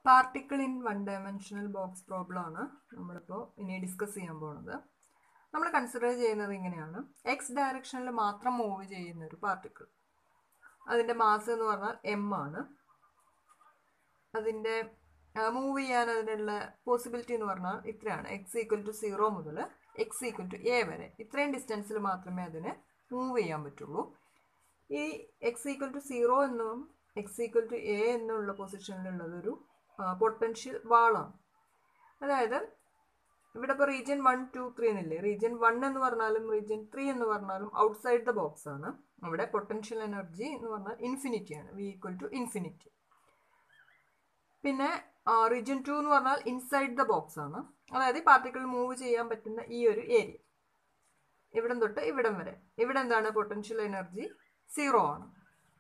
particle in one dimensional box problem ആണ് നമ്മളിപ്പോൾ ഇനി ഡിസ്കസ് ചെയ്യാൻ പോകുന്നത് നമ്മൾ കൺസിഡർ ചെയ്യുന്നത് ഇങ്ങനെയാണ് എക്സ് ഡയറക്ഷനിൽ മാത്രം മൂവ് ചെയ്യുന്ന ഒരു പാർട്ടിക്കിൾ അതിൻ്റെ മാസ് എന്ന് പറഞ്ഞാൽ എം ആണ് അതിൻ്റെ മൂവ് ചെയ്യാൻ അതിനുള്ള പോസിബിലിറ്റി എന്ന് പറഞ്ഞാൽ ഇത്രയാണ് എക്സ് ഈക്വൽ ടു സീറോ മുതൽ എക്സ് ഈക്വൽ ടു എ വരെ ഇത്രയും ഡിസ്റ്റൻസിൽ മാത്രമേ അതിന് മൂവ് ചെയ്യാൻ പറ്റുള്ളൂ ഈ എക്സ് ഈക്വൽ ടു സീറോ എന്നും എക്സ് ഈക്വൽ ടു എ എന്നുള്ള പൊസിഷനിലുള്ളതൊരു പൊട്ടൻഷ്യൽ വാളാണ് അതായത് ഇവിടെ ഇപ്പോൾ റീജിയൻ വൺ ടു ത്രീ എന്നില്ലേ റീജിയൻ വൺ എന്ന് പറഞ്ഞാലും റീജിയൻ ത്രീ എന്ന് പറഞ്ഞാലും ഔട്ട്സൈഡ് ദ ബോക്സ് ആണ് അവിടെ പൊട്ടൻഷ്യൽ എനർജി എന്ന് പറഞ്ഞാൽ ഇൻഫിനിറ്റി ആണ് വി ഈക്വൽ ടു ഇൻഫിനിറ്റി പിന്നെ റീജിയൻ ടു എന്ന് പറഞ്ഞാൽ ഇൻസൈഡ് ദ ബോക്സ് ആണ് അതായത് പാർട്ടിക്കിൾ മൂവ് ചെയ്യാൻ പറ്റുന്ന ഈ ഒരു ഏരിയ ഇവിടം തൊട്ട് ഇവിടം വരെ ഇവിടെ എന്താണ് പൊട്ടൻഷ്യൽ എനർജി സീറോ ആണ്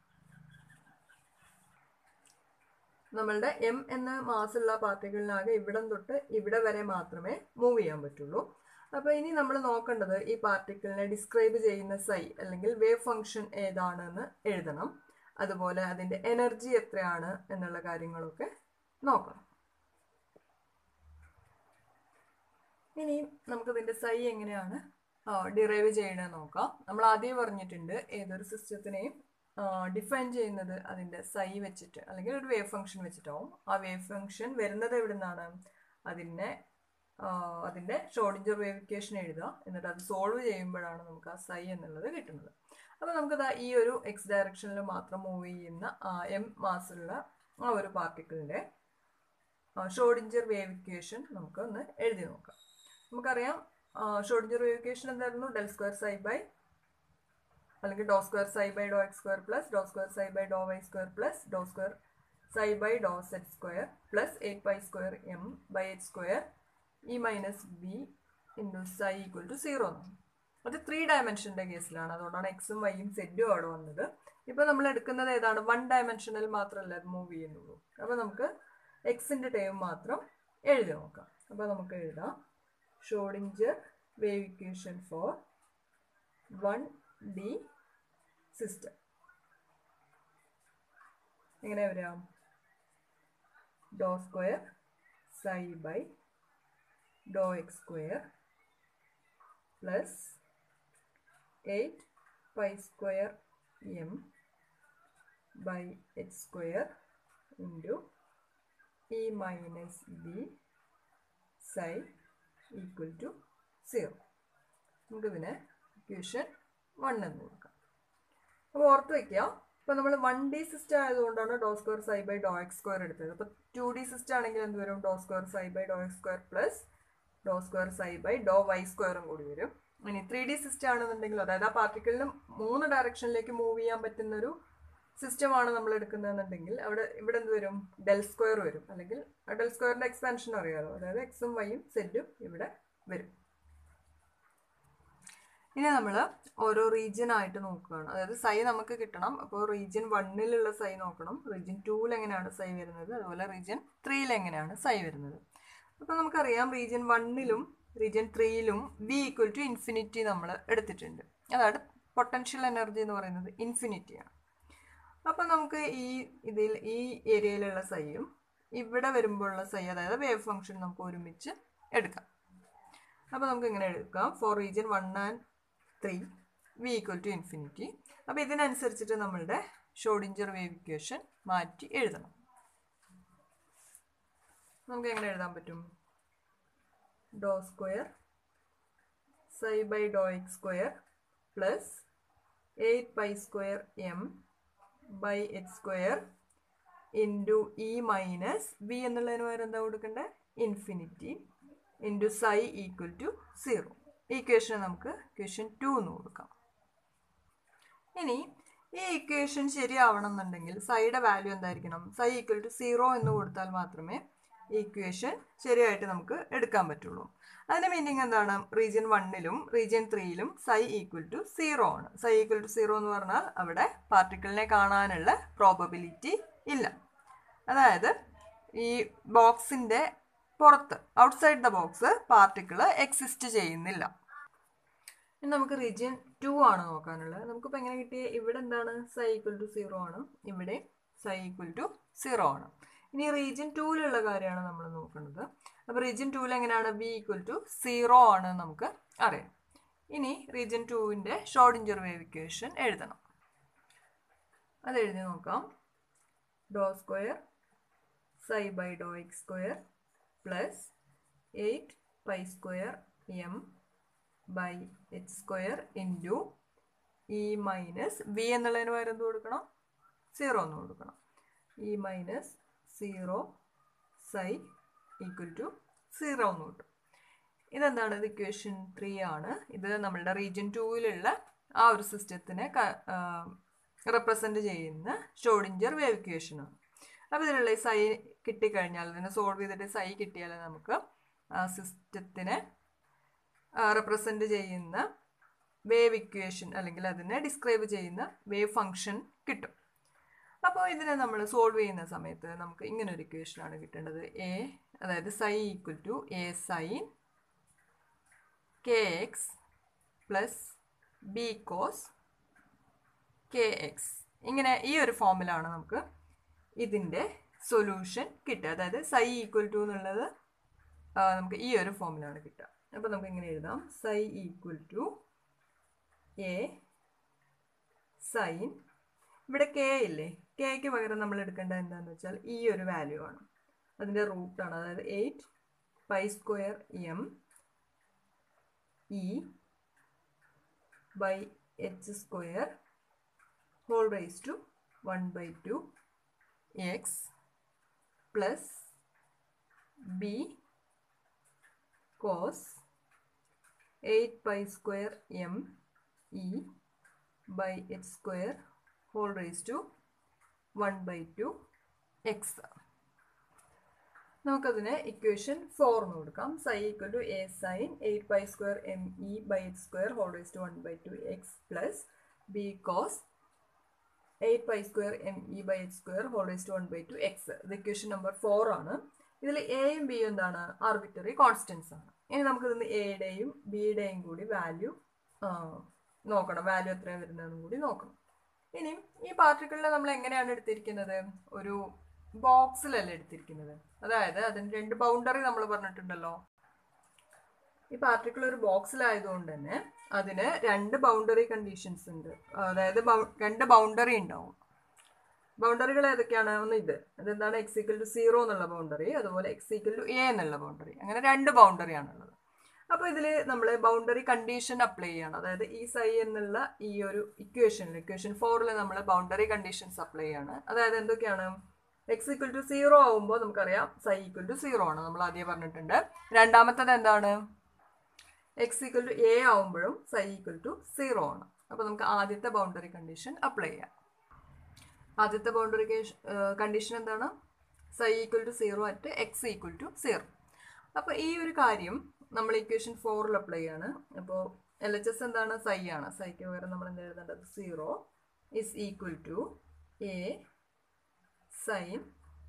നമ്മളുടെ എം എന്ന മാസുള്ള പാർട്ടിക്കിളിനാകെ ഇവിടം തൊട്ട് ഇവിടെ വരെ മാത്രമേ മൂവ് ചെയ്യാൻ പറ്റുള്ളൂ അപ്പോൾ ഇനി നമ്മൾ നോക്കേണ്ടത് ഈ പാർട്ടിക്കിളിനെ ഡിസ്ക്രൈബ് ചെയ്യുന്ന സൈ അല്ലെങ്കിൽ വേവ് ഫംഗ്ഷൻ ഏതാണെന്ന് എഴുതണം അതുപോലെ അതിൻ്റെ എനർജി എത്രയാണ് എന്നുള്ള കാര്യങ്ങളൊക്കെ നോക്കണം ഇനി നമുക്കിതിൻ്റെ സൈ എങ്ങനെയാണ് ഡിറൈവ് ചെയ്യണമെന്ന് നോക്കാം നമ്മൾ ആദ്യം പറഞ്ഞിട്ടുണ്ട് ഏതൊരു സിസ്റ്റത്തിനെയും ഡിഫൈൻ ചെയ്യുന്നത് അതിൻ്റെ സൈ വെച്ചിട്ട് അല്ലെങ്കിൽ ഒരു വേവ് ഫംഗ്ഷൻ വെച്ചിട്ടാവും ആ വേവ് ഫംഗ്ഷൻ വരുന്നത് എവിടെ നിന്നാണ് അതിനെ അതിൻ്റെ ഷോർഡിഞ്ചർ വേവ് ഇക്വേഷൻ എഴുതുക എന്നിട്ട് അത് സോൾവ് ചെയ്യുമ്പോഴാണ് നമുക്ക് ആ സൈ എന്നുള്ളത് കിട്ടുന്നത് അപ്പോൾ നമുക്കത് ഈ ഒരു എക്സ് ഡയറക്ഷനിൽ മാത്രം മൂവ് ചെയ്യുന്ന എം മാസുള്ള ആ ഒരു പാർട്ടിക്കിളിൻ്റെ ഷോർഡിഞ്ചർ വേവ് ഇക്വേഷൻ നമുക്ക് ഒന്ന് എഴുതി നോക്കാം നമുക്കറിയാം ഷോർഡിഞ്ചർ വേവ് ഇക്വേഷൻ എന്തായിരുന്നു ഡെൽ സ്ക്വയർ സൈ ബൈ അല്ലെങ്കിൽ do square psi by do x square plus do square psi by do y square plus do square psi by do z square plus eight pi square m by h square E minus B into psi equal to zero എന്നാണ് അത് three ഡയമെൻഷൻ്റെ കേസിലാണ് അതുകൊണ്ടാണ് എക്സും വൈയും സെറ്റും അവിടെ വന്നത് ഇപ്പോൾ നമ്മൾ എടുക്കുന്നത് ഏതാണ് വൺ ഡയമെൻഷനിൽ മാത്രമല്ല അത് മൂവ് ചെയ്യുന്നുള്ളൂ അപ്പോൾ നമുക്ക് എക്സിൻ്റെ ടേം മാത്രം എഴുതി നോക്കാം അപ്പോൾ നമുക്ക് എഴുതാം Schrodinger wave equation for one D system എങ്ങനെ വരാം do square psi by do x square plus eight pi square m by h square into E minus B psi equal to zero നമുക്കിതിനെ equation one എന്ന് കൊടുക്കാം അപ്പോൾ ഓർത്ത് വയ്ക്കുക ഇപ്പോൾ നമ്മൾ വൺ ഡി സിസ്റ്റം ആയതുകൊണ്ടാണ് do square psi by do x square എടുത്തത് അപ്പോൾ ടു ഡി സിസ്റ്റം ആണെങ്കിൽ എന്ത് വരും do square psi by do x square plus do square psi by do y സ്ക്വയറും കൂടി വരും ഇനി ത്രീ ഡി സിസ്റ്റം ആണെന്നുണ്ടെങ്കിൽ അതായത് ആ പാർട്ടിക്കിളിന് മൂന്ന് ഡയറക്ഷനിലേക്ക് മൂവ് ചെയ്യാൻ പറ്റുന്ന ഒരു സിസ്റ്റമാണ് നമ്മൾ എടുക്കുന്നതെന്നുണ്ടെങ്കിൽ അവിടെ ഇവിടെ എന്ത് വരും ഡെൽ സ്ക്വയർ വരും അല്ലെങ്കിൽ ഡെൽ സ്ക്വയറിൻ്റെ എക്സ്പാൻഷൻ അറിയാമല്ലോ അതായത് എക്സും വൈയും സെറ്റും ഇവിടെ വരും ഇനി നമ്മൾ ഓരോ റീജിയൻ ആയിട്ട് നോക്കുകയാണ് അതായത് സൈ നമുക്ക് കിട്ടണം അപ്പോൾ റീജിയൻ വണ്ണിലുള്ള സൈ നോക്കണം റീജിയൻ ടൂവിൽ എങ്ങനെയാണ് സൈ വരുന്നത് അതുപോലെ റീജിയൻ ത്രീയിൽ എങ്ങനെയാണ് സൈ വരുന്നത് അപ്പോൾ നമുക്കറിയാം റീജിയൻ വണ്ണിലും റീജിയൻ ത്രീയിലും വി ഈക്വൽ ടു ഇൻഫിനിറ്റി നമ്മൾ എടുത്തിട്ടുണ്ട് അതാണ് പൊട്ടൻഷ്യൽ എനർജി എന്ന് പറയുന്നത് ഇൻഫിനിറ്റിയാണ് അപ്പോൾ നമുക്ക് ഈ ഇതിൽ ഈ ഏരിയയിലുള്ള സൈയും ഇവിടെ വരുമ്പോഴുള്ള സൈ അതായത് വേവ് ഫംഗ്ഷൻ നമുക്ക് ഒരുമിച്ച് എടുക്കാം അപ്പോൾ നമുക്ക് ഇങ്ങനെ എടുക്കാം for region one and three V equal to infinity അപ്പോൾ ഇതിനനുസരിച്ചിട്ട് നമ്മളുടെ ഷോഡിഞ്ചർ വേവ് ഇക്വേഷൻ മാറ്റി എഴുതണം നമുക്ക് എങ്ങനെ എഴുതാൻ പറ്റും do square psi by do x square plus eight pi square m by h square into E minus B എന്നുള്ളതിന് പകരം എന്താ കൊടുക്കേണ്ടത് infinity into psi equal to zero ഈ ഇക്വേഷൻ നമുക്ക് ഇക്വേഷൻ ടു എന്ന് കൊടുക്കാം ഇനി ഈ ഇക്വേഷൻ ശരിയാവണം എന്നുണ്ടെങ്കിൽ സൈയുടെ വാല്യൂ എന്തായിരിക്കണം സൈ ഈക്വൽ ടു സീറോ എന്ന് കൊടുത്താൽ മാത്രമേ ഈ ഇക്വേഷൻ ശരിയായിട്ട് നമുക്ക് എടുക്കാൻ പറ്റുള്ളൂ അതിൻ്റെ മീനിങ് എന്താണ് റീജിയൻ വണ്ണിലും റീജിയൻ ത്രീയിലും സൈ ഈക്വൽ ടു സീറോ ആണ് സൈ ഈക്വൽ ടു സീറോ എന്ന് പറഞ്ഞാൽ അവിടെ പാർട്ടിക്കിളിനെ കാണാനുള്ള പ്രോബബിലിറ്റി ഇല്ല അതായത് ഈ ബോക്സിൻ്റെ പുറത്ത് outside the box particle exist ചെയ്യുന്നില്ല ഇനി നമുക്ക് റീജിയൻ ടു ആണ് നോക്കാനുള്ളത് നമുക്കിപ്പോൾ എങ്ങനെ കിട്ടിയ ഇവിടെ എന്താണ് സൈ ഈക്വൽ ടു സീറോ ആണ് ഇവിടെ സൈ ഈക്വൽ ടു സീറോ ആണ് ഇനി റീജിയൻ ടൂവിലുള്ള കാര്യമാണ് നമ്മൾ നോക്കുന്നത് അപ്പോൾ റീജിയൻ ടൂവിൽ എങ്ങനെയാണ് വി ഈക്വൽ ടു സീറോ ആണ് നമുക്ക് അറിയാം ഇനി റീജിയൻ ടൂവിൻ്റെ ഷോർഡിഞ്ചർ വേവ് ഇക്വേഷൻ എഴുതണം അത് എഴുതി നോക്കാം do square psi by do x square plus eight pi square m by h square into E minus V എന്നുള്ളതിന് പകരം എന്ത് കൊടുക്കണം സീറോ എന്ന് കൊടുക്കണം E minus zero psi equal to zero എന്ന് കിട്ടും ഇതെന്താണ് ഇത് ഇക്വേഷൻ ത്രീ ആണ് ഇത് നമ്മളുടെ റീജിയൻ ടൂവിലുള്ള ആ ഒരു സിസ്റ്റത്തിനെ റെപ്രസെൻറ്റ് ചെയ്യുന്ന ഷോഡിഞ്ചർ വേവ് ഇക്വേഷനാണ് അപ്പോൾ ഇതിലുള്ള ഈ സൈ കിട്ടിക്കഴിഞ്ഞാൽ ഇതിനെ സോൾവ് ചെയ്തിട്ട് സൈ കിട്ടിയാൽ നമുക്ക് ആ സിസ്റ്റത്തിനെ റെപ്രസെൻറ്റ് ചെയ്യുന്ന വേവ് ഇക്വേഷൻ അല്ലെങ്കിൽ അതിനെ ഡിസ്ക്രൈബ് ചെയ്യുന്ന വേവ് ഫങ്ഷൻ കിട്ടും അപ്പോൾ ഇതിനെ നമ്മൾ സോൾവ് ചെയ്യുന്ന സമയത്ത് നമുക്ക് ഇങ്ങനെ ഒരു ഇക്വേഷനാണ് കിട്ടേണ്ടത് എ അതായത് psi equal to A sin k x plus B cos k x ഇങ്ങനെ ഈ ഒരു ഫോമിലാണ് നമുക്ക് ഇതിൻ്റെ സൊല്യൂഷൻ കിട്ടുക അതായത് സൈ ഈക്വൽ ടു എന്നുള്ളത് നമുക്ക് ഈ ഒരു ഫോമിലാണ് കിട്ടുക അപ്പോൾ നമുക്ക് ഇങ്ങനെ എഴുതാം psi equal to A sin ഇവിടെ കെ ഇല്ലേ കെക്ക് പകരം നമ്മൾ എടുക്കേണ്ടത് എന്താണെന്ന് വെച്ചാൽ ഈ ഒരു വാല്യൂ ആണ് അതിൻ്റെ റൂട്ടാണ് അതായത് eight pi square m E by h square whole raise to one by two x plus B cos eight pi square m E by h square whole raise to one by two x നമുക്കതിന് equation four എന്ന് കൊടുക്കാം psi equal to A sign eight pi square m E by h square whole raise to one by two x plus B cos eight pi square m E by h square whole raise to one by two x ഇത് equation number four ആണ് ഇതിൽ എയും ബിയും എന്താണ് arbitrary constants ആണ് ഇനി നമുക്ക് ഇതിന് എയുടെയും ബിയുടെയും കൂടി വാല്യൂ നോക്കണം വാല്യൂ എത്രയാണ് വരുന്നതെന്നും കൂടി നോക്കണം ഇനി ഈ പാർട്ടിക്കിളിനെ നമ്മൾ എങ്ങനെയാണ് എടുത്തിരിക്കുന്നത് ഒരു ബോക്സിലല്ല എടുത്തിരിക്കുന്നത് അതായത് അതിന് രണ്ട് ബൗണ്ടറി നമ്മൾ പറഞ്ഞിട്ടുണ്ടല്ലോ ഈ പാർട്ടിക്കിൾ ഒരു ബോക്സിലായതുകൊണ്ട് തന്നെ അതിന് രണ്ട് ബൗണ്ടറി കണ്ടീഷൻസ് ഉണ്ട് അതായത് രണ്ട് ബൗണ്ടറി ഉണ്ടാവും ബൗണ്ടറികൾ ഏതൊക്കെയാണ് ഒന്ന് ഇത് അതെന്താണ് എക്സ് ഈക്വൽ ടു സീറോ എന്നുള്ള ബൗണ്ടറി അതുപോലെ എക്സ് ഈക്വൽ ടു എ എന്നുള്ള ബൗണ്ടറി അങ്ങനെ രണ്ട് ബൗണ്ടറിയാണുള്ളത് അപ്പോൾ ഇതിൽ നമ്മൾ ബൗണ്ടറി കണ്ടീഷൻ അപ്ലൈ ചെയ്യണം അതായത് ഈ സൈ എന്നുള്ള ഈ ഒരു ഇക്വേഷനിൽ ഇക്വേഷൻ ഫോറിൽ നമ്മൾ ബൗണ്ടറി കണ്ടീഷൻസ് അപ്ലൈ ചെയ്യാണ് അതായത് എന്തൊക്കെയാണ് എക്സ് ഈക്വൽ ടു സീറോ ആകുമ്പോൾ നമുക്കറിയാം സൈ ഈക്വൽ ടു സീറോ ആണ് നമ്മൾ ആദ്യം പറഞ്ഞിട്ടുണ്ട് രണ്ടാമത്തത് എന്താണ് എക്സ് ഈക്വൽ ടു എ ആവുമ്പോഴും സൈ ഈക്വൽ ടു സീറോ ആണ് അപ്പോൾ നമുക്ക് ആദ്യത്തെ ബൗണ്ടറി കണ്ടീഷൻ അപ്ലൈ ചെയ്യാം ആദ്യത്തെ ബൗണ്ടറി കണ്ടീഷൻ എന്താണ് psi equal to zero at x equal to zero അപ്പോൾ ഈ ഒരു കാര്യം നമ്മൾ ഇക്വേഷൻ ഫോറിൽ അപ്ലൈ ചെയ്യാണ് അപ്പോൾ എൽ എച്ച് എസ് എന്താണ് സൈ ആണ് സൈക്ക് പകരം നമ്മൾ എന്താ എഴുതേണ്ടത് zero is equal to A sign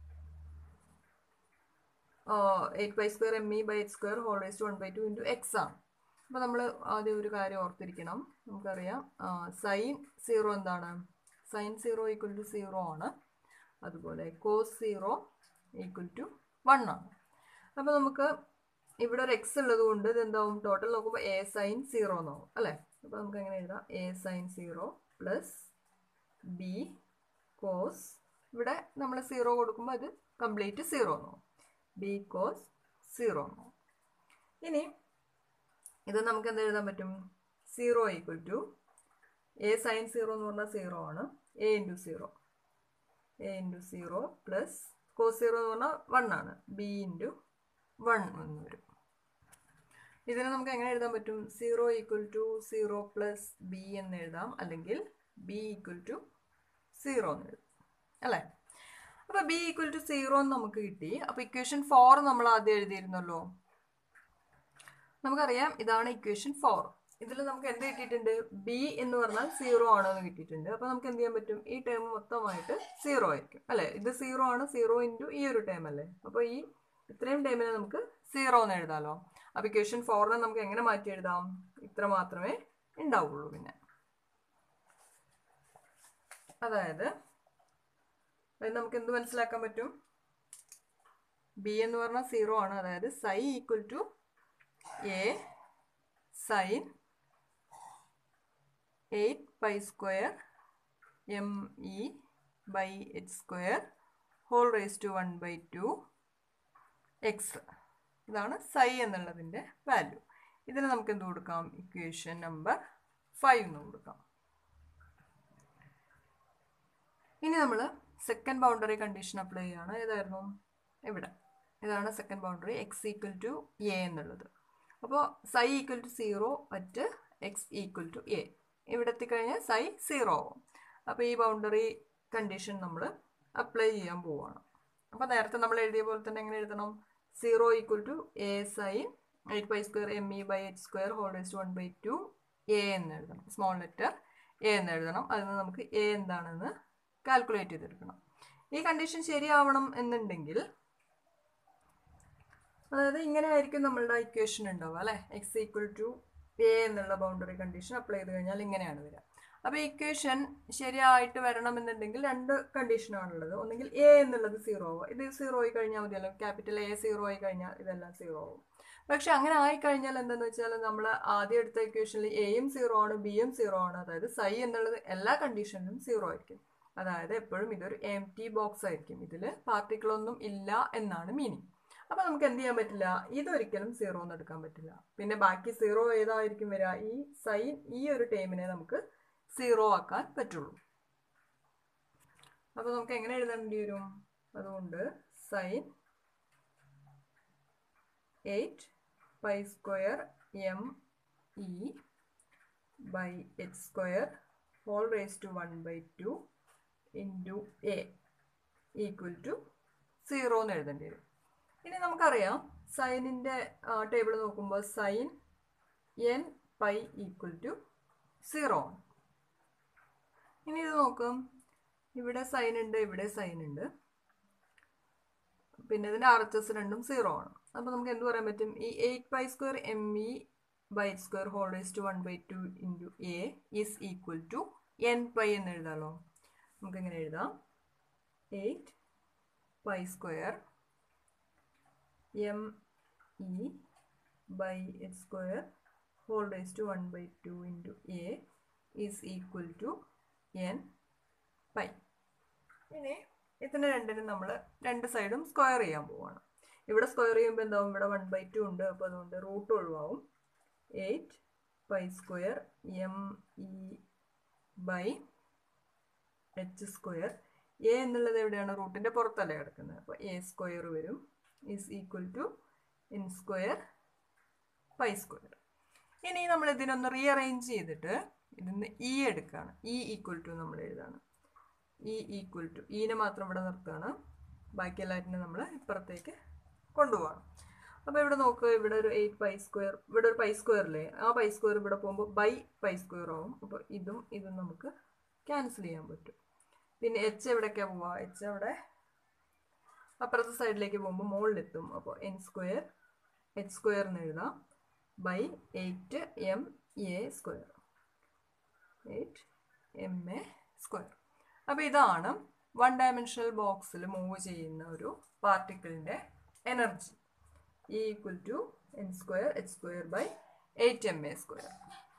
eight by square m E by h square whole raise to one by two into x ആണ് അപ്പോൾ നമ്മൾ ആദ്യം ഒരു കാര്യം ഓർത്തിരിക്കണം നമുക്കറിയാം സൈൻ സീറോ എന്താണ് sin zero equal to zero ആണ് അതുപോലെ cos zero equal to one ആണ് അപ്പോൾ നമുക്ക് ഇവിടെ ഒരു എക്സ് ഉള്ളത് കൊണ്ട് ഇത് എന്താവും ടോട്ടൽ നോക്കുമ്പോൾ എ സൈൻ സീറോ എന്നാവും അല്ലേ അപ്പോൾ നമുക്ക് എങ്ങനെ എഴുതാം A sin zero plus B cos ഇവിടെ നമ്മൾ സീറോ കൊടുക്കുമ്പോൾ അത് കംപ്ലീറ്റ് സീറോ എന്നാവും ബി കോസ് സീറോ എന്നാവും ഇനി ഇത് നമുക്ക് എന്ത് എഴുതാൻ പറ്റും zero equal to A sin zero എന്ന് പറഞ്ഞാൽ സീറോ ആണ് A into zero A into zero plus cos zero എന്ന് പറഞ്ഞാൽ വൺ ആണ് ബി ഇൻറ്റു വൺ എന്ന് വരും ഇതിനെ നമുക്ക് എങ്ങനെ എഴുതാൻ പറ്റും zero equal to zero plus B എന്ന് എഴുതാം അല്ലെങ്കിൽ ബി ഈക്വൽ ടു സീറോ എന്ന് എഴുതാം അല്ലേ അപ്പോൾ ബി ഈക്വൽ ടു സീറോ എന്ന് നമുക്ക് കിട്ടി അപ്പോൾ ഇക്വേഷൻ ഫോർ നമ്മൾ ആദ്യം എഴുതിയിരുന്നല്ലോ നമുക്കറിയാം ഇതാണ് ഇക്വേഷൻ ഫോർ ഇതിൽ നമുക്ക് എന്ത് കിട്ടിയിട്ടുണ്ട് ബി എന്ന് പറഞ്ഞാൽ സീറോ ആണെന്ന് കിട്ടിയിട്ടുണ്ട് അപ്പോൾ നമുക്ക് എന്ത് ചെയ്യാൻ പറ്റും ഈ ടേം മൊത്തമായിട്ട് സീറോ ആയിരിക്കും അല്ലേ ഇത് സീറോ ആണ് സീറോ ഇൻറ്റു ഈ ഒരു ടേം അല്ലേ അപ്പോൾ ഈ ഇത്രയും ടൈമിനെ നമുക്ക് സീറോ എന്ന് എഴുതാമല്ലോ അപ്പോൾ ഇക്വേഷൻ ഫോറിനെ നമുക്ക് എങ്ങനെ മാറ്റി എഴുതാം ഇത്ര മാത്രമേ ഉണ്ടാവുള്ളൂ പിന്നെ അതായത് അത് നമുക്ക് എന്ത് മനസ്സിലാക്കാൻ പറ്റും ബി എന്ന് പറഞ്ഞാൽ സീറോ ആണ് അതായത് psi equal to A sign eight pi square m E by h square whole raise to one by two x ഇതാണ് സൈ എന്നുള്ളതിൻ്റെ വാല്യൂ ഇതിന് നമുക്ക് എന്ത് കൊടുക്കാം ഇക്വേഷൻ നമ്പർ ഫൈവ് എന്ന് കൊടുക്കാം ഇനി നമ്മൾ സെക്കൻഡ് ബൗണ്ടറി കണ്ടീഷൻ അപ്ലൈ ചെയ്യാണ് ഏതായിരുന്നു ഇവിടെ ഇതാണ് second boundary x equal to a എന്നുള്ളത് അപ്പോൾ psi equal to zero at x equal to a ഇവിടെ എത്തിക്കഴിഞ്ഞാൽ സൈ സീറോ ആവും അപ്പോൾ ഈ ബൗണ്ടറി കണ്ടീഷൻ നമ്മൾ അപ്ലൈ ചെയ്യാൻ പോവുകയാണ് അപ്പോൾ നേരത്തെ നമ്മൾ എഴുതിയ പോലെ തന്നെ എങ്ങനെ എഴുതണം zero equal to A sign eight by square m E by h square whole raise one by two a എന്ന് എഴുതണം സ്മോൾ ലെറ്റർ എ എന്ന് എഴുതണം അതിന് നമുക്ക് എ എന്താണെന്ന് കാൽക്കുലേറ്റ് ചെയ്തെടുക്കണം ഈ കണ്ടീഷൻ ശരിയാവണം എന്നുണ്ടെങ്കിൽ അതായത് ഇങ്ങനെ ആയിരിക്കും നമ്മളുടെ ഇക്വേഷൻ ഉണ്ടാവുക അല്ലേ എക്സ് ഈക്വൽ ടു എ എന്നുള്ള ബൗണ്ടറി കണ്ടീഷൻ അപ്ലൈ ചെയ്ത് കഴിഞ്ഞാൽ ഇങ്ങനെയാണ് വരിക അപ്പോൾ ഇക്വേഷൻ ശരിയായിട്ട് വരണമെന്നുണ്ടെങ്കിൽ രണ്ട് കണ്ടീഷനാണുള്ളത് ഒന്നെങ്കിൽ എ എന്നുള്ളത് സീറോ ആവുക ഇത് സീറോ ആയി കഴിഞ്ഞാൽ മതിയല്ലോ ക്യാപിറ്റൽ എ സീറോ ആയി കഴിഞ്ഞാൽ ഇതെല്ലാം സീറോ ആവും പക്ഷെ അങ്ങനെ ആയിക്കഴിഞ്ഞാൽ എന്താണെന്ന് വെച്ചാൽ നമ്മൾ ആദ്യം എടുത്ത ഇക്വേഷനിൽ എയും സീറോ ആണ് ബിയും സീറോ ആണ് അതായത് സൈ എന്നുള്ളത് എല്ലാ കണ്ടീഷനിലും സീറോ ആയിരിക്കും അതായത് എപ്പോഴും ഇതൊരു എം ടി ബോക്സ് ആയിരിക്കും ഇതിൽ പാർട്ടിക്കിളൊന്നും ഇല്ല എന്നാണ് മീനിങ് അപ്പോൾ നമുക്ക് എന്ത് ചെയ്യാൻ പറ്റില്ല ഇതൊരിക്കലും സീറോ എന്ന് എടുക്കാൻ പറ്റില്ല പിന്നെ ബാക്കി സീറോ ഏതായിരിക്കും വരിക ഈ സൈൻ ഈ ഒരു ടേമിനെ നമുക്ക് സീറോ ആക്കാൻ പറ്റുള്ളൂ അപ്പോൾ നമുക്ക് എങ്ങനെ എഴുതേണ്ടി വരും അതുകൊണ്ട് sin eight pi square m E by h square whole raise to one by two into a equal to zero എന്ന് എഴുതേണ്ടി വരും ഇനി നമുക്കറിയാം സൈനിൻ്റെ ടേബിൾ നോക്കുമ്പോൾ sin n pi equal to zero ആണ് ഇനി ഇത് നോക്കും ഇവിടെ സൈൻ ഉണ്ട് ഇവിടെ സൈൻ ഉണ്ട് പിന്നെ ഇതിൻ്റെ ആർ എച്ച് എസ് രണ്ടും സീറോ ആണ് അപ്പോൾ നമുക്ക് എന്ത് പറയാൻ പറ്റും ഈ eight pi square m E by square whole raise to one by two into a is equal to n pi എന്ന് എഴുതാമല്ലോ നമുക്കിങ്ങനെ എഴുതാം eight pi square m E by h square whole raise to one by two into a is equal to n pi ഇനി ഇതിന് രണ്ടിനും നമ്മൾ രണ്ട് സൈഡും സ്ക്വയർ ചെയ്യാൻ പോവാണ് ഇവിടെ സ്ക്വയർ ചെയ്യുമ്പോൾ എന്താവും ഇവിടെ വൺ ബൈ ടു ഉണ്ട് അപ്പോൾ അതുകൊണ്ട് റൂട്ട് ഒഴിവാവും eight pi square m E by h square a എന്നുള്ളത് എവിടെയാണ് റൂട്ടിൻ്റെ പുറത്തല്ലേ കിടക്കുന്നത് അപ്പോൾ എ സ്ക്വയർ വരും is equal to n square pi square ഇനി നമ്മൾ ഇതിനൊന്ന് റീഅറേഞ്ച് ചെയ്തിട്ട് ഇതിന്ന് ഇ എടുക്കുകയാണ് ഇ ഈക്വൽ ടു നമ്മൾ എഴുതാണ് ഇ ഈക്വൽ ടു ഈനെ മാത്രം ഇവിടെ നിർത്തുകയാണ് ബാക്കി എല്ലാറ്റിനും നമ്മൾ ഇപ്പുറത്തേക്ക് കൊണ്ടുപോകണം അപ്പോൾ ഇവിടെ നോക്കുക ഇവിടെ ഒരു എയ്റ്റ് പൈ സ്ക്വയർ ഇവിടെ ഒരു പൈ സ്ക്വയറില്ലേ ആ പൈ സ്ക്വയർ ഇവിടെ പോകുമ്പോൾ ബൈ പൈ സ്ക്വയർ ആവും അപ്പോൾ ഇതും ഇതും നമുക്ക് ക്യാൻസൽ ചെയ്യാൻ പറ്റും പിന്നെ എച്ച് എവിടേക്കാണ് പോവുക എച്ച് അവിടെ അപ്പുറത്തെ സൈഡിലേക്ക് പോകുമ്പോൾ മുകളിലെത്തും അപ്പോൾ എൻ സ്ക്വയർ എച്ച് സ്ക്വയർ എന്ന് എഴുതാം by eight m a square eight m a square അപ്പോൾ ഇതാണ് വൺ ഡയമെൻഷണൽ ബോക്സിൽ മൂവ് ചെയ്യുന്ന ഒരു പാർട്ടിക്കിളിൻ്റെ energy E equal to n square h square by eight m a square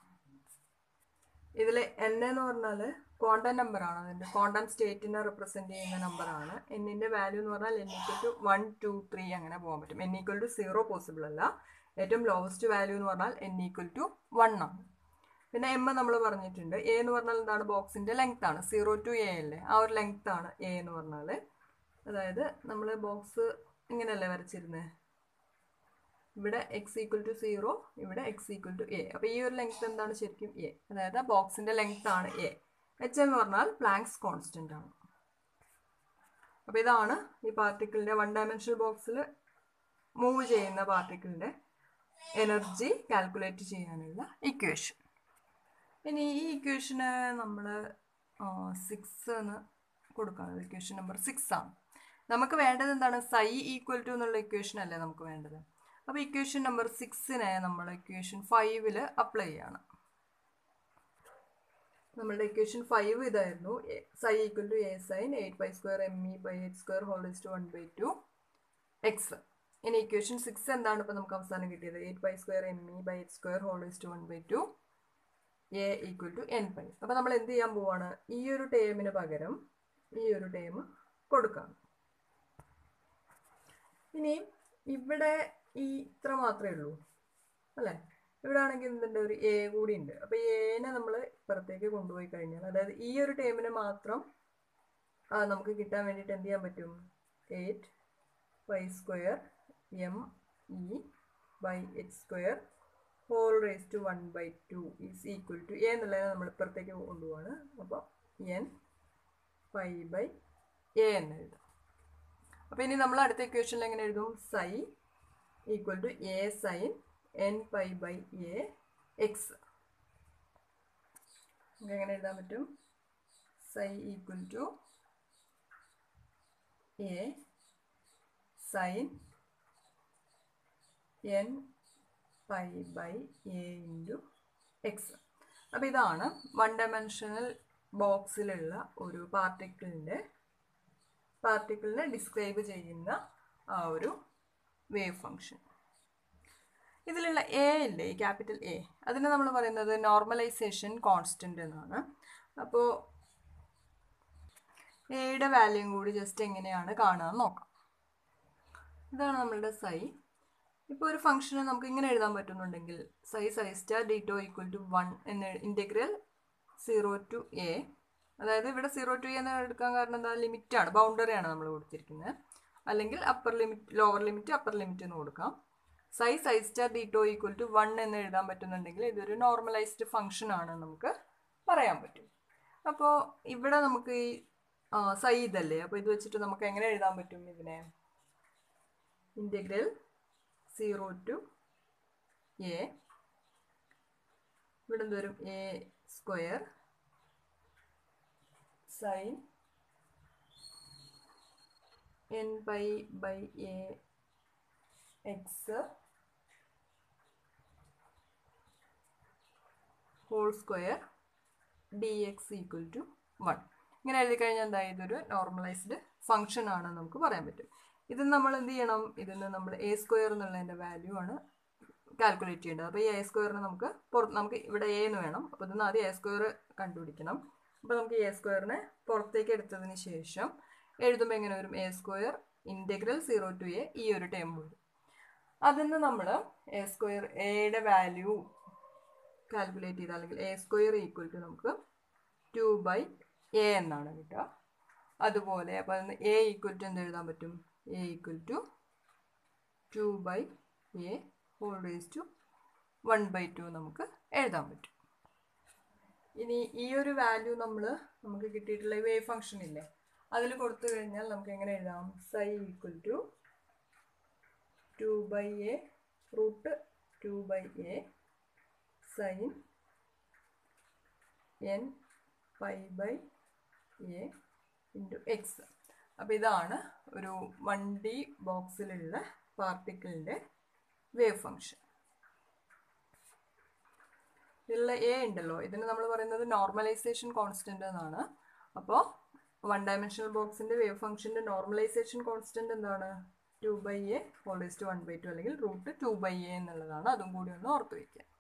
ഇതിൽ എൻ എന്ന് പറഞ്ഞാൽ ക്വാണ്ടം നമ്പറാണ് അതിൻ്റെ ക്വാണ്ടം സ്റ്റേറ്റിനെ റിപ്രസെൻറ്റ് ചെയ്യുന്ന നമ്പറാണ് എന്നിൻ്റെ വാല്യൂ എന്ന് പറഞ്ഞാൽ n equal to one two three അങ്ങനെ പോകാൻ പറ്റും n equal to zero possible അല്ല ഏറ്റവും ലോവസ്റ്റ് വാല്യൂ എന്ന് പറഞ്ഞാൽ എൻ ഈക്വൽ ടു വൺ ആണ് പിന്നെ എം നമ്മൾ പറഞ്ഞിട്ടുണ്ട് എ എന്ന് പറഞ്ഞാൽ എന്താണ് ബോക്സിൻ്റെ ലെങ്ത് ആണ് സീറോ ടു എ അല്ലേ ആ ഒരു ലെങ്ത് ആണ് എ എന്ന് പറഞ്ഞാൽ അതായത് നമ്മൾ ബോക്സ് ഇങ്ങനെയല്ലേ വരച്ചിരുന്നത് ഇവിടെ എക്സ് ഈക്വൽ ടു സീറോ ഇവിടെ എക്സ് ഈക്വൽ ടു എ അപ്പോൾ ഈ ഒരു ലെങ്ത് എന്താണ് ശരിക്കും എ അതായത് ആ ബോക്സിൻ്റെ ലെങ്ത് ആണ് എ എച്ച് എന്ന് പറഞ്ഞാൽ പ്ലാങ്ക്സ് കോൺസ്റ്റൻ്റ് ആണ് അപ്പോൾ ഇതാണ് ഈ പാർട്ടിക്കിളിൻ്റെ വൺ ഡയമെൻഷണൽ ബോക്സിൽ മൂവ് ചെയ്യുന്ന പാർട്ടിക്കിളിൻ്റെ എനർജി കാൽക്കുലേറ്റ് ചെയ്യാനുള്ള ഇക്വേഷൻ ഇനി ഈ ഇക്വേഷന് നമ്മൾ സിക്സ് എന്ന് കൊടുക്കുകയാണ് ഇക്വേഷൻ നമ്പർ സിക്സ് ആണ് നമുക്ക് വേണ്ടത് എന്താണ് സൈ ഈക്വൽ ടു എന്നുള്ള ഇക്വേഷൻ അല്ലേ നമുക്ക് വേണ്ടത് അപ്പോൾ ഇക്വേഷൻ നമ്പർ സിക്സിനെ നമ്മൾ ഇക്വേഷൻ ഫൈവിൽ അപ്ലൈ ചെയ്യണം നമ്മളുടെ ഇക്വേഷൻ ഫൈവ് ഇതായിരുന്നു psi equal to A sign eight by square m E by h square whole is to one by two x ഇനി ഇക്വേഷൻ സിക്സ് എന്താണ് ഇപ്പോൾ നമുക്ക് അവസാനം കിട്ടിയത് eight pi square m E by h square whole is to one by two a equal to n pi അപ്പോൾ നമ്മൾ എന്ത് ചെയ്യാൻ പോവാണ് ഈ ഒരു ടേമിന് പകരം ഈ ഒരു ടേം കൊടുക്കാം ഇനി ഇവിടെ ഈ ഇത്ര മാത്രമേ ഉള്ളൂ അല്ലേ ഇവിടെ ആണെങ്കിൽ എന്തുണ്ട് ഒരു എ കൂടി ഉണ്ട് അപ്പോൾ എനെ നമ്മൾ ഇപ്പുറത്തേക്ക് കൊണ്ടുപോയി കഴിഞ്ഞാൽ അതായത് ഈ ഒരു ടേമിന് മാത്രം ആ, നമുക്ക് കിട്ടാൻ വേണ്ടിയിട്ട് എന്ത് ചെയ്യാൻ പറ്റും eight y square m E by h square whole raise to one by two is equal to a എന്നുള്ളതിനെ നമ്മൾ ഇപ്പുറത്തേക്ക് കൊണ്ടുപോവാണ് അപ്പോൾ എൻ പൈ ബൈ എ എന്ന് എഴുതാം അപ്പോൾ ഇനി നമ്മൾ അടുത്ത ഇക്വേഷനിൽ എങ്ങനെ എഴുതും psi equal to A sine n pi by a x നമുക്ക് എങ്ങനെ എഴുതാൻ പറ്റും psi equal to A sine n pi by a into x അപ്പോൾ ഇതാണ് വൺ ഡയമെൻഷണൽ ബോക്സിലുള്ള ഒരു പാർട്ടിക്കിളിൻ്റെ പാർട്ടിക്കിളിനെ ഡിസ്ക്രൈബ് ചെയ്യുന്ന ആ ഒരു വേവ് ഫങ്ഷൻ ഇതിലുള്ള എ ഇല്ലേ ഈ ക്യാപിറ്റൽ എ അതിനെ നമ്മൾ പറയുന്നത് നോർമലൈസേഷൻ കോൺസ്റ്റൻ്റ് എന്നാണ് അപ്പോൾ എയുടെ വാല്യൂം കൂടി ജസ്റ്റ് എങ്ങനെയാണ് കാണുക നോക്കാം ഇതാണ് നമ്മളുടെ സൈ ഇപ്പോൾ ഒരു ഫംഗ്ഷന് നമുക്ക് ഇങ്ങനെ എഴുതാൻ പറ്റുന്നുണ്ടെങ്കിൽ psi psi star ditto equal to one എന്ന് ഇൻറ്റഗ്രൽ സീറോ ടു എ അതായത് ഇവിടെ സീറോ ടു എന്ന് എടുക്കാൻ കാരണം എന്താ ലിമിറ്റാണ് ബൗണ്ടറിയാണ് നമ്മൾ കൊടുത്തിരിക്കുന്നത് അല്ലെങ്കിൽ upper limit lower limit upper limit എന്ന് കൊടുക്കാം psi psi star ditto equal to one എന്ന് എഴുതാൻ പറ്റുന്നുണ്ടെങ്കിൽ ഇതൊരു നോർമലൈസ്ഡ് ഫംഗ്ഷൻ ആണ് നമുക്ക് പറയാൻ പറ്റും അപ്പോൾ ഇവിടെ നമുക്ക് ഈ സൈ ഇതല്ലേ അപ്പോൾ ഇത് വെച്ചിട്ട് നമുക്ക് എങ്ങനെ എഴുതാൻ പറ്റും ഇതിനെ ഇൻറ്റഗ്രൽ സീറോ ടു എ ഇവിടെ എന്ത് വരും a square sine n pi by a x whole square d x equal to one ഇങ്ങനെ എഴുതി കഴിഞ്ഞാൽ എന്താ ഇതൊരു നോർമലൈസ്ഡ് ഫംഗ്ഷൻ ആണെന്ന് നമുക്ക് പറയാൻ പറ്റും ഇത് നമ്മൾ എന്ത് ചെയ്യണം ഇതിന് നമ്മൾ എ സ്ക്വയർ എന്നുള്ളതിൻ്റെ വാല്യൂ ആണ് കാൽക്കുലേറ്റ് ചെയ്യേണ്ടത് അപ്പോൾ ഈ എ സ്ക്വയറിന് നമുക്ക് പുറത്ത് നമുക്ക് ഇവിടെ എ എന്ന് വേണം അപ്പോൾ ഇതിന് ആദ്യം എ സ്ക്വയർ കണ്ടുപിടിക്കണം അപ്പോൾ നമുക്ക് എ സ്ക്വയറിനെ പുറത്തേക്ക് എടുത്തതിന് ശേഷം എഴുതുമ്പോൾ എങ്ങനെ വരും a square integral zero to a ഈ ഒരു ടേം വരും അതിന് നമ്മൾ എ സ്ക്വയർ എയുടെ വാല്യൂ കാൽക്കുലേറ്റ് ചെയ്താൽ അല്ലെങ്കിൽ എ സ്ക്വയർ ഈക്വൽ ടു നമുക്ക് ടു ബൈ എ എന്നാണ് കിട്ടുക അതുപോലെ അപ്പോൾ അതിന് എ ഈക്വൽ ടു എന്ത് എഴുതാൻ പറ്റും a equal to two by a whole raise to one by two നമുക്ക് എഴുതാൻ പറ്റും ഇനി ഈ ഒരു വാല്യൂ നമ്മൾ നമുക്ക് കിട്ടിയിട്ടുള്ള വേവ് ഫംഗ്ഷൻ ഇല്ലേ അതിൽ കൊടുത്തു കഴിഞ്ഞാൽ നമുക്ക് എങ്ങനെ എഴുതാം psi equal to two by a root two by a sine n pi by a into x അപ്പോൾ ഇതാണ് ഒരു വൺ ഡി ബോക്സിലുള്ള പാർട്ടിക്കിളിൻ്റെ വേവ് ഫംഗ്ഷൻ ഇതിലുള്ള എ ഉണ്ടല്ലോ ഇതിന് നമ്മൾ പറയുന്നത് നോർമലൈസേഷൻ കോൺസ്റ്റൻ്റ് എന്നാണ് അപ്പോൾ വൺ ഡയമെൻഷണൽ ബോക്സിൻ്റെ വേവ് ഫംഗ്ഷൻ്റെ നോർമലൈസേഷൻ കോൺസ്റ്റൻ്റ് എന്താണ് two by a whole to one by two അല്ലെങ്കിൽ റൂട്ട് ടു ബൈ എ എന്നുള്ളതാണ് അതും കൂടി ഒന്ന് ഓർത്ത് വയ്ക്കുക